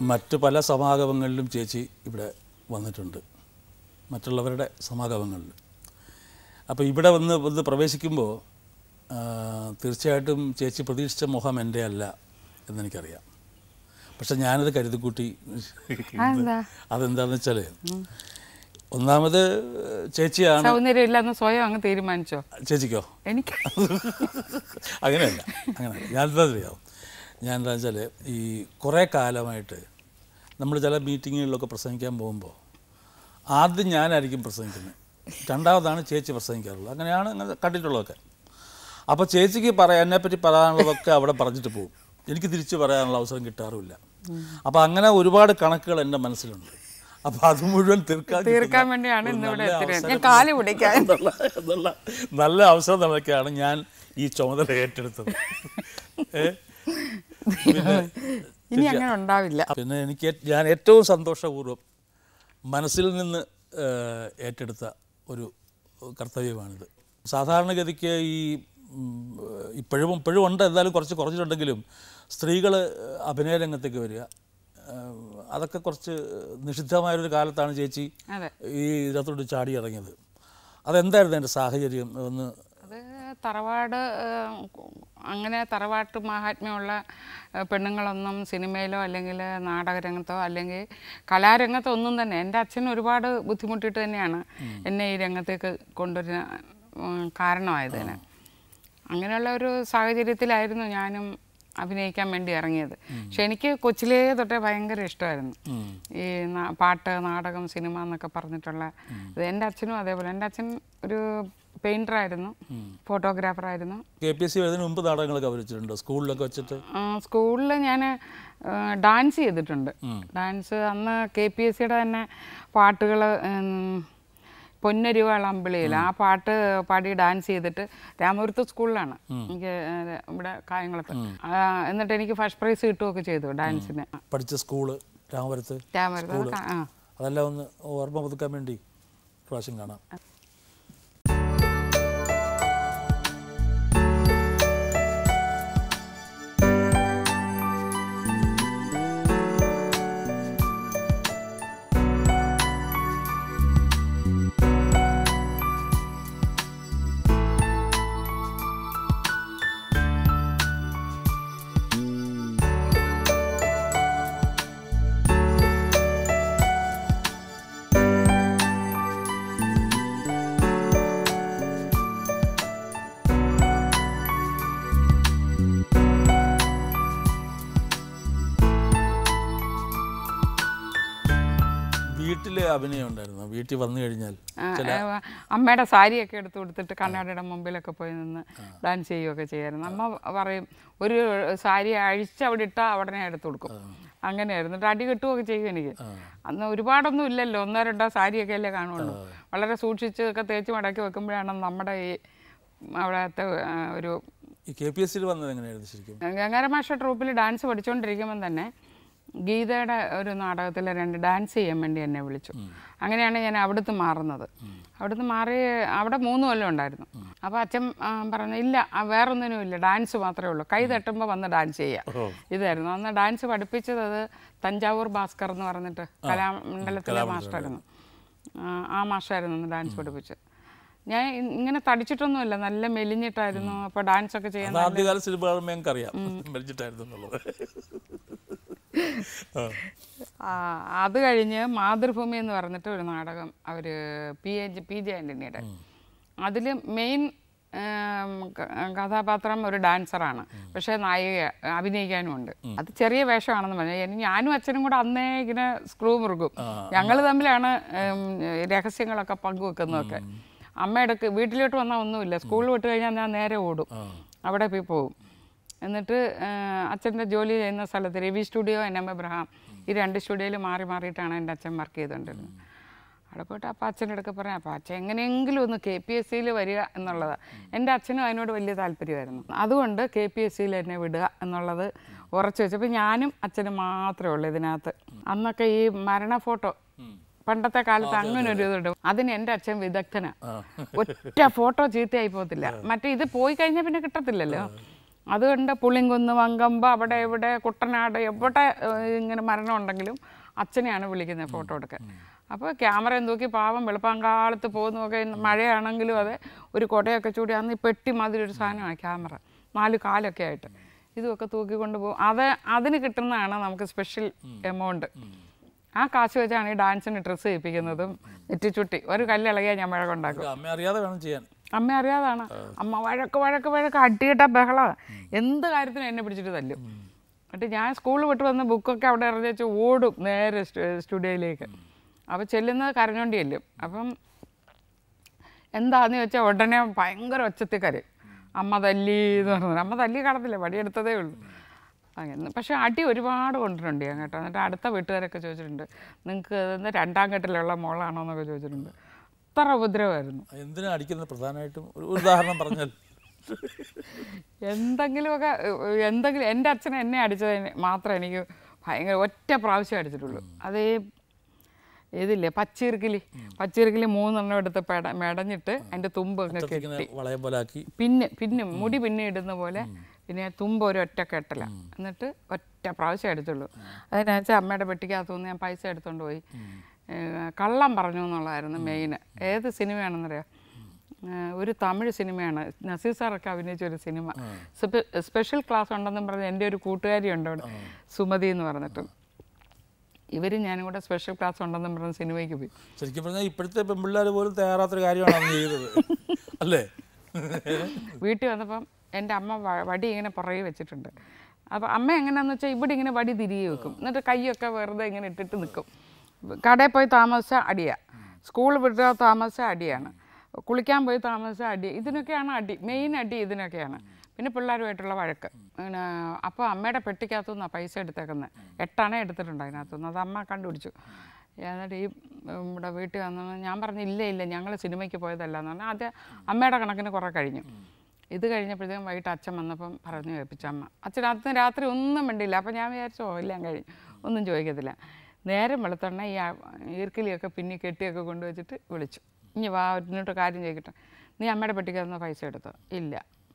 മറ്റ് പല സമാഗമങ്ങളിലും ചേച്ചി ഇവിടെ വന്നിട്ടുണ്ട് മറ്റുള്ളവരുടെ സമാഗമങ്ങളിൽ അപ്പോൾ ഇവിടെ വന്ന് വന്ന് പ്രവേശിക്കുമ്പോൾ ആ, തീർച്ചയായിട്ടും ചേച്ചി പ്രതീക്ഷിച്ച മുഖം എൻ്റെ അല്ല എന്നെനിക്കറിയാം പക്ഷെ ഞാനത് കരുതിക്കൂട്ടി അതെന്താ? അതെന്താണെന്ന് വെച്ചാൽ ഒന്നാമത് ചേച്ചിയാണ് സൗന്ദര്യം ഇല്ലെന്ന് സ്വയം അങ്ങ് തീരുമാനിച്ചോ ചേച്ചിക്കോ എനിക്ക് അങ്ങനെയല്ല അങ്ങനെയല്ല ഞാൻ എന്താ അറിയാം ഞാൻ എന്താ വെച്ചാൽ ഈ കുറേ കാലമായിട്ട് നമ്മൾ ചില മീറ്റിങ്ങുകളിലൊക്കെ പ്രസംഗിക്കാൻ പോകുമ്പോൾ ആദ്യം ഞാനായിരിക്കും പ്രസംഗിക്കുന്നത് രണ്ടാമതാണ് ചേച്ചി പ്രസംഗിക്കാറുള്ളത് അങ്ങനെയാണ് അങ്ങനെ കണ്ടിട്ടുള്ളതൊക്കെ അപ്പോൾ ചേച്ചിക്ക് പറയാൻ എന്നെപ്പറ്റി പറയാനുള്ളതൊക്കെ അവിടെ പറഞ്ഞിട്ട് പോകും എനിക്ക് തിരിച്ച് പറയാനുള്ള അവസരം കിട്ടാറുമില്ല അപ്പോൾ അങ്ങനെ ഒരുപാട് കണക്കുകൾ എൻ്റെ മനസ്സിലുണ്ട് അപ്പോൾ അത് മുഴുവൻ തീർക്കാൻ തീർക്കാൻ കിട്ടുന്ന വേണ്ടിയാണ് ഒരു ഇന്ന് ഇവിടെ നല്ല എത്തിയത് അവസരം ഞാൻ കാല് പിടിക്കാൻ എന്നുള്ള എന്നുള്ള നല്ല അവസരം നിലയ്ക്കാണ് ഞാൻ ഈ ചുമതല ഏറ്റെടുത്തത് ഏ? പിന്നെ ഇനി അങ്ങനെ ഉണ്ടാവില്ല പിന്നെ എനിക്ക് ഏ- ഞാൻ ഏറ്റവും സന്തോഷപൂർവ്വം മനസ്സിൽ നിന്ന് ഏ, ഏറ്റെടുത്ത ഒരു കർത്തവ്യമാണിത് സാധാരണഗതിക്ക് ഈ ഉം, ഇപ്പോഴും ഇപ്പോഴും ഉണ്ട് എന്തായാലും കുറച്ച് കുറച്ചിട്ടുണ്ടെങ്കിലും സ്ത്രീകൾ അഭിനയ രംഗത്തേക്ക് വരിക ഏ, അതൊക്കെ കുറച്ച് നിഷിദ്ധമായൊരു കാലത്താണ് ചേച്ചി അതെ ഈ ഇതിനകത്തോട്ട് ചാടി ഇറങ്ങിയത് അതെന്തായിരുന്നു എൻ്റെ സാഹചര്യം ഒന്ന് അത് തറവാട് ഏഹ്, അങ്ങനെ തറവാട്ട് മഹാത്മ്യമുള്ള ഏഹ്, പെണ്ണുങ്ങളൊന്നും സിനിമയിലോ അല്ലെങ്കിൽ നാടകരംഗത്തോ അല്ലെങ്കിൽ കലാരംഗത്തോ ഒന്നും തന്നെ എൻ്റെ അച്ഛൻ ഒരുപാട് ബുദ്ധിമുട്ടിയിട്ട് തന്നെയാണ് എന്നെ ഈ രംഗത്തേക്ക് കൊണ്ടുവരുന്ന ഉം, കാരണമായതിന് അങ്ങനെയുള്ള ഒരു സാഹചര്യത്തിലായിരുന്നു ഞാനും അഭിനയിക്കാൻ വേണ്ടി ഇറങ്ങിയത് പക്ഷെ എനിക്ക് കൊച്ചിലേ തൊട്ടേ ഭയങ്കര ഇഷ്ടമായിരുന്നു ഈ നാ- പാട്ട് നാടകം സിനിമ എന്നൊക്കെ പറഞ്ഞിട്ടുള്ള ഇത് എൻ്റെ അച്ഛനും അതേപോലെ എൻ്റെ അച്ഛൻ ഒരു പെയിൻറ്ററായിരുന്നു ഫോട്ടോഗ്രാഫറായിരുന്നു കെ പി എസ് സി എഴുതുന്നതിന് മുമ്പ് നാടകങ്ങളൊക്കെ അവതരിച്ചിട്ടുണ്ടോ സ്കൂളിലൊക്കെ വെച്ചിട്ട് സ്കൂളിൽ ഞാൻ ഡാൻസ് ചെയ്തിട്ടുണ്ട് ഡാൻസ് അന്ന് കെ പി എസ് സിയുടെ തന്നെ പാട്ടുകൾ പൊന്നരിവാൾ അമ്പിളിയിൽ ആ പാട്ട് പാടി ഡാൻസ് ചെയ്തിട്ട് രാമപുരത്ത് സ്കൂളിലാണ് എനിക്ക് ഏഹ്, ഇവിടെ കായംകുളത്ത് ആ, എന്നിട്ട് എനിക്ക് ഫസ്റ്റ് പ്രൈസ് കിട്ടുകയൊക്കെ ചെയ്തു ഡാൻസിന് പഠിച്ച സ്കൂള് രാമപുരത്ത് രാമപുരത്ത് അത് കാ- ആ അതെല്ലാം ഒന്ന് ഓർമ്മ പുതുക്കാൻ വേണ്ടി പ്രാവശ്യം കാണാം വീട്ടിൽ അഭിനയം ഉണ്ടായിരുന്നു വീട്ടിൽ വന്നു കഴിഞ്ഞാൽ ആ, ഏ, അമ്മയുടെ സാരിയൊക്കെ എടുത്ത് കൊടുത്തിട്ട് കണ്ണാടിയുടെ മുമ്പിലൊക്കെ പോയി നിന്ന് ഡാൻസ് ചെയ്യുകയൊക്കെ ചെയ്യായിരുന്നു അമ്മ പറയും ഒരു സാരി അഴിച്ച് അവിടെ ഇട്ടാൽ ഉടനെ എടുത്ത് കൊടുക്കും അങ്ങനെയായിരുന്നു എന്നിട്ട് അടി കിട്ടുകയൊക്കെ ചെയ്യും എനിക്ക് അന്ന് ഒരുപാടൊന്നും ഇല്ലല്ലോ ഒന്നോ രണ്ടോ സാരിയൊക്കെ അല്ലേ കാണുള്ളൂ വളരെ സൂക്ഷിച്ച് ഒക്കെ തേച്ച് മടക്കി വെക്കുമ്പോഴാണ് നമ്മുടെ ഈ അവിടുത്തെ ആ, ഒരു ഈ കെ പി എസ് സിയിൽ വന്നത് എങ്ങനെയായിരുന്നു ശരിക്കും ഗംഗാര മാഷ ട്രൂപ്പിൽ ഡാൻസ് പഠിച്ചുകൊണ്ടിരിക്കുമ്പം തന്നെ ഗീതയുടെ ഒരു നാടകത്തിൽ രണ്ട് ഡാൻസ് ചെയ്യാൻ വേണ്ടി എന്നെ വിളിച്ചു അങ്ങനെയാണ് ഞാൻ അവിടുന്ന് മാറുന്നത് അവിടുന്ന് മാറി അവിടെ മൂന്ന് കൊല്ലം ഉണ്ടായിരുന്നു അപ്പോൾ അച്ഛൻ ആ, പറഞ്ഞു ഇല്ല ആ, വേറൊന്നിനും ഇല്ല ഡാൻസ് മാത്രമേ ഉള്ളൂ കൈ തട്ടുമ്പോൾ വന്ന് ഡാൻസ് ചെയ്യാം ഇതായിരുന്നു അന്ന് ഡാൻസ് പഠിപ്പിച്ചത് അത് തഞ്ചാവൂർ ഭാസ്കർ എന്ന് പറഞ്ഞിട്ട് കലാമണ്ഡലത്തിലെ മാസ്റ്ററായിരുന്നു ആ, ആ മാഷായിരുന്നു അന്ന് ഡാൻസ് പഠിപ്പിച്ചത് ഞാൻ ഇ- ഇങ്ങനെ തടിച്ചിട്ടൊന്നുമില്ല നല്ല മെലിഞ്ഞിട്ടായിരുന്നു അപ്പോൾ ഡാൻസ് ഒക്കെ ചെയ്യാൻ അത് ആദ്യകാല സിനിമ കാണുമ്പോൾ ഞങ്ങൾക്ക് അറിയാം മരിച്ചിട്ടായിരുന്നു എന്നുള്ളത് ആ. ആ, അത് കഴിഞ്ഞ് മാതൃഭൂമി എന്ന് പറഞ്ഞിട്ട് ഒരു നാടകം അവർ പി എച്ച് പി ജെ ആൻ്റണിയുടെ അതിൽ മെയിൻ കഥാപാത്രം ഒരു ഡാൻസറാണ് പക്ഷേ നായിക അഭിനയിക്കാനും ഉണ്ട് അത് ചെറിയ വേഷമാണെന്ന് പറഞ്ഞു ഇനി ഞാനും അച്ഛനും കൂടെ അന്നേ ഇങ്ങനെ സ്ക്രൂ മുറുകും ഞങ്ങൾ തമ്മിലാണ് ഉം, രഹസ്യങ്ങളൊക്കെ പങ്കുവെക്കുന്നതൊക്കെ അമ്മയെടുക്ക് വീട്ടിലോട്ട് വന്നാൽ ഒന്നുമില്ല സ്കൂളിൽ വിട്ട് കഴിഞ്ഞാൽ ഞാൻ നേരെ ഓടും അവിടെ പോയി പോകും എന്നിട്ട് അച്ഛൻ്റെ ജോലി ചെയ്യുന്ന സ്ഥലത്ത് Ravi studio N M Abraham ഈ രണ്ട് സ്റ്റുഡിയോയിൽ മാറി മാറിയിട്ടാണ് എൻ്റെ അച്ഛൻ വർക്ക് ചെയ്തുകൊണ്ടിരുന്നത് അവിടെ പോയിട്ട് അപ്പോൾ അച്ഛൻ്റെ അടുക്ക പറയാം അപ്പോൾ അച്ഛൻ എങ്ങനെയെങ്കിലും ഒന്ന് കെ പി എസ് സിയിൽ വരിക എന്നുള്ളതാണ് എൻ്റെ അച്ഛനും അതിനോട് വലിയ താല്പര്യമായിരുന്നു അതുകൊണ്ട് കെ പി എസ് സിയിൽ എന്നെ വിടുക എന്നുള്ളത് ഉറച്ചു വെച്ചപ്പോൾ ഞാനും അച്ഛനും മാത്രമേ ഉള്ളൂ ഇതിനകത്ത് അന്നൊക്കെ ഈ മരണ ഫോട്ടോ പണ്ടത്തെ കാലത്ത് അങ്ങനെ ഒരു ഇതുണ്ട് അതിന് എൻ്റെ അച്ഛൻ വിദഗ്ധനാ ഒറ്റ ഫോട്ടോ ചീത്തയായി പോകത്തില്ല മറ്റേ ഇത് പോയി കഴിഞ്ഞാൽ പിന്നെ കിട്ടത്തില്ലല്ലോ അതുകൊണ്ട് പുളിങ്കുന്ന് മങ്കമ്പ് അവിടെ ഇവിടെ കുട്ടനാട് എവിടെ ഏഹ്, ഇങ്ങനെ മരണം ഉണ്ടെങ്കിലും അച്ഛനെയാണ് വിളിക്കുന്നത് ഫോട്ടോ എടുക്കാൻ അപ്പോൾ ക്യാമറ തൂക്കി പാവം വെളുപ്പാങ്കാലത്ത് പോകുന്നതൊക്കെ മഴയാണെങ്കിലും അതെ ഒരു കുടയൊക്കെ ചൂടി അന്ന് ഈ പെട്ടി മാതിരി ഒരു സാധനമാണ് ക്യാമറ നാല് കാലൊക്കെ ആയിട്ട് ഇതുമൊക്കെ തൂക്കിക്കൊണ്ട് പോകും അത് അതിന് കിട്ടുന്നതാണ് നമുക്ക് സ്പെഷ്യൽ എമൗണ്ട് ആ കാശ് വെച്ചാണ് ഈ ഡാൻസിന് ഡ്രസ്സ് ചെയ്യിപ്പിക്കുന്നതും നെറ്റിച്ചുട്ടി ഒരു കല്ലിളകിയാൽ ഞാൻ മഴ കൊണ്ടാക്കും അമ്മ അറിയാതെ വേണം ചെയ്യാൻ അമ്മ അറിയാതാണ് അമ്മ വഴക്ക് വഴക്ക് വഴക്ക് അടിയിട്ട ബഹളമാണ് എന്ത് കാര്യത്തിനും എന്നെ പിടിച്ചിട്ട് തല്ലും എന്നിട്ട് ഞാൻ സ്കൂളിൽ വിട്ട് വന്ന് ബുക്കൊക്കെ അവിടെ എറിഞ്ഞ് വെച്ച് ഓടും നേരെ സ്റ്റു- സ്റ്റുഡിയോയിലേക്ക് അപ്പോൾ ചെല്ലുന്നത് കരഞ്ഞോണ്ടി ചെല്ലും അപ്പം എന്താന്ന് ചോദിച്ചാൽ ഉടനെ ഭയങ്കര ഒച്ചത്തിൽ കരയും അമ്മ തല്ലി എന്ന് പറഞ്ഞു അമ്മ തല്ലി കാണത്തില്ല വടിയെടുത്തതേ ഉള്ളൂ അങ്ങനെ പക്ഷേ അടി ഒരുപാട് കൊണ്ടിട്ടുണ്ട് ഞാൻ കേട്ടോ എന്നിട്ട് അടുത്ത വീട്ടുകാരൊക്കെ ചോദിച്ചിട്ടുണ്ട് നിങ്ങൾക്ക് ഇന്ന് രണ്ടാം ഘട്ടത്തിലുള്ള മോളാണോ എന്നൊക്കെ ചോദിച്ചിട്ടുണ്ട് അത്ര ഉപദ്രവമായിരുന്നു എന്തിനാ അടിക്കുന്നത് പ്രധാനമായിട്ടും ഒരു ഒരു ഉദാഹരണം പറഞ്ഞാൽ എന്തെങ്കിലുമൊക്കെ ഏഹ്, എന്തെങ്കിലും എൻ്റെ അച്ഛൻ എന്നെ അടിച്ചതിന് മാത്രമേ എനിക്ക് ഭയങ്കര ഒറ്റ പ്രാവശ്യം അടിച്ചിട്ടുള്ളൂ അതേ ഇതില്ലേ പച്ചീർക്കിലി പച്ചീർക്കിലി മൂന്നെണ്ണം എടുത്ത് പെട മെടഞ്ഞിട്ട് അതിൻ്റെ തുമ്പ് അങ്ങ് കെട്ടി ഇങ്ങനെ വളയം പോലെ ആക്കി പിന്നെ പിന്നെ മുടി പിന്നെ ഇടുന്ന പോലെ പിന്നെ തുമ്പ് ഒരു ഒറ്റ കെട്ടല എന്നിട്ട് ഒറ്റ പ്രാവശ്യം എടുത്തുള്ളൂ അതിനകത്ത് അമ്മയുടെ പെട്ടിക്കകത്തുനിന്ന് ഞാൻ പൈസ എടുത്തുകൊണ്ട് പോയി ഏഹ് കള്ളം പറഞ്ഞു എന്നുള്ളതായിരുന്നു മെയിൻ ഏത് സിനിമയാണെന്നറിയാം ഏഹ് ഒരു തമിഴ് സിനിമയാണ് നസീർ സാറൊക്കെ അഭിനയിച്ച ഒരു സിനിമ സ്പെ- സ്പെഷ്യൽ ക്ലാസ് ഉണ്ടെന്നും പറഞ്ഞ് എൻ്റെ ഒരു കൂട്ടുകാരി ഉണ്ട് അവിടെ സുമതി എന്ന് പറഞ്ഞിട്ട് ഇവരും ഞാനും കൂടെ സ്പെഷ്യൽ ക്ലാസ് ഉണ്ടെന്നും പറഞ്ഞ് സിനിമയ്ക്ക് പോയി ശരിക്കും പറഞ്ഞാൽ ഇപ്പോഴത്തെ പെൺപിള്ളേർ പോലും തയ്യാറാത്തൊരു കാര്യമാണ് അവൻ ചെയ്തത് അല്ലേ വീട്ടിൽ വന്നപ്പം എൻ്റെ അമ്മ വ- വടി ഇങ്ങനെ പുറകെ വെച്ചിട്ടുണ്ട് അപ്പോൾ അമ്മ എങ്ങനെയാണെന്ന് വെച്ചാൽ ഇവിടെ ഇങ്ങനെ വടി തിരികെ വെക്കും എന്നിട്ട് കൈയൊക്കെ വെറുതെ ഇങ്ങനെ ഇട്ടിട്ട് നിൽക്കും കടയിൽ പോയി താമസിച്ച അടിയാ സ്കൂൾ വിട്ടാൽ താമസിച്ച അടിയാണ് കുളിക്കാൻ പോയി താമസിച്ച അടി ഇതിനൊക്കെയാണ് അടി മെയിൻ അടി ഇതിനൊക്കെയാണ് പിന്നെ പിള്ളേരുമായിട്ടുള്ള വഴക്ക് പിന്നെ അപ്പോൾ അമ്മയുടെ പെട്ടിക്കകത്തുനിന്നാണ് പൈസ എടുത്തേക്കുന്നത് എട്ടാണേ എടുത്തിട്ടുണ്ട് അതിനകത്തുനിന്ന് അത് അമ്മ കണ്ടുപിടിച്ചു എന്നിട്ട് ഈ ഉം, ഇവിടെ വീട്ടിൽ വന്നു ഞാൻ പറഞ്ഞു ഇല്ല ഇല്ല ഞങ്ങൾ സിനിമയ്ക്ക് പോയതല്ല എന്ന് പറഞ്ഞാൽ ആദ്യം അമ്മയുടെ കണക്കിന് കുറേ കഴിഞ്ഞു ഇത് കഴിഞ്ഞപ്പോഴത്തേക്കും വൈകിട്ട് അച്ഛൻ വന്നപ്പം പറഞ്ഞു കേൾപ്പിച്ചു അമ്മ അച്ഛൻ അന്ന് രാത്രി ഒന്നും മിണ്ടില്ല അപ്പം ഞാൻ വിചാരിച്ചു ഓ എല്ലാം കഴിഞ്ഞു ഒന്നും ചോദിക്കത്തില്ല നേരം വെളുത്തണ്ണ ഈ ആ- ഈർക്കിലിയൊക്കെ പിന്നെ കെട്ടിയൊക്കെ കൊണ്ടുവച്ചിട്ട് വിളിച്ചു ഇനി വാ എന്നിട്ട് കാര്യം ചോദിക്കട്ടെ നീ അമ്മയുടെ പെട്ടിക്കകത്ത് പൈസ എടുത്തോ ഇല്ല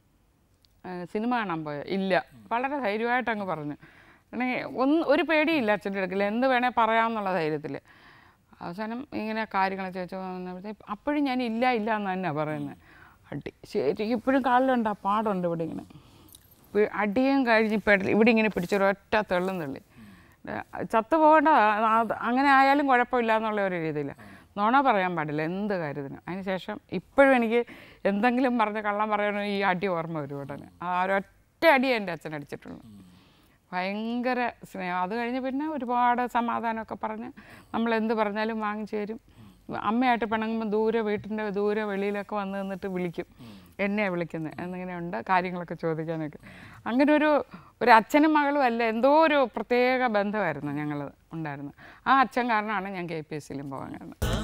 ഏഹ് സിനിമ കാണാൻ പോയോ ഇല്ല വളരെ ധൈര്യമായിട്ട് അങ്ങ് പറഞ്ഞു അങ്ങനെ ഒന്ന് ഒരു പേടിയില്ല അച്ഛൻ്റെ അടുക്കൽ എന്ത് വേണേൽ പറയാമെന്നുള്ള ധൈര്യത്തിൽ അവസാനം ഇങ്ങനെ കാര്യങ്ങൾ ചോദിച്ചു വന്നപ്പോഴത്തേക്ക് അപ്പോഴും ഞാൻ ഇല്ല ഇല്ല എന്ന് തന്നെയാണ് പറയുന്നത് അടി ശരി ഇപ്പോഴും കാലിലുണ്ട് ആ പാടുണ്ട് ഇവിടെ ഇങ്ങനെ പി- അടിയും കഴിഞ്ഞ് പെടൽ ഇവിടെ ഇങ്ങനെ പിടിച്ചൊരൊറ്റ തെള്ളും തള്ളി ചത്തു പോകേണ്ട അങ്ങനെ ആയാലും കുഴപ്പമില്ല എന്നുള്ള ഒരു രീതിയിൽ നുണ പറയാൻ പാടില്ല എന്ത് കാര്യത്തിനും അതിന് ശേഷം ഇപ്പോഴും എനിക്ക് എന്തെങ്കിലും പറഞ്ഞ് കള്ളം പറയണമെങ്കിൽ ഈ അടി ഓർമ്മ വരും ഉടനെ ആ ഒരൊറ്റ അടി എൻ്റെ അച്ഛൻ അടിച്ചിട്ടുള്ളൂ ഭയങ്കര സ്നേഹം അത് കഴിഞ്ഞ് പിന്നെ ഒരുപാട് സമാധാനമൊക്കെ പറഞ്ഞ് നമ്മൾ എന്ത് പറഞ്ഞാലും വാങ്ങിച്ചു തരും അമ്മയായിട്ട് പിണങ്ങുമ്പോൾ ദൂരെ വീട്ടിൻ്റെ ദൂരെ വെളിയിലൊക്കെ വന്ന് നിന്നിട്ട് വിളിക്കും എന്നെയാണ് വിളിക്കുന്നത് എന്നിങ്ങനെയുണ്ട് കാര്യങ്ങളൊക്കെ ചോദിക്കാനൊക്കെ അങ്ങനെ ഒരു ഒരു അച്ഛനും മകളും അല്ല എന്തോ ഒരു പ്രത്യേക ബന്ധമായിരുന്നു ഞങ്ങൾ ഉണ്ടായിരുന്നത് ആ അച്ഛൻ കാരണമാണ് ഞാൻ കെ പി എസ് സിയിലും പോകാൻ കാരണം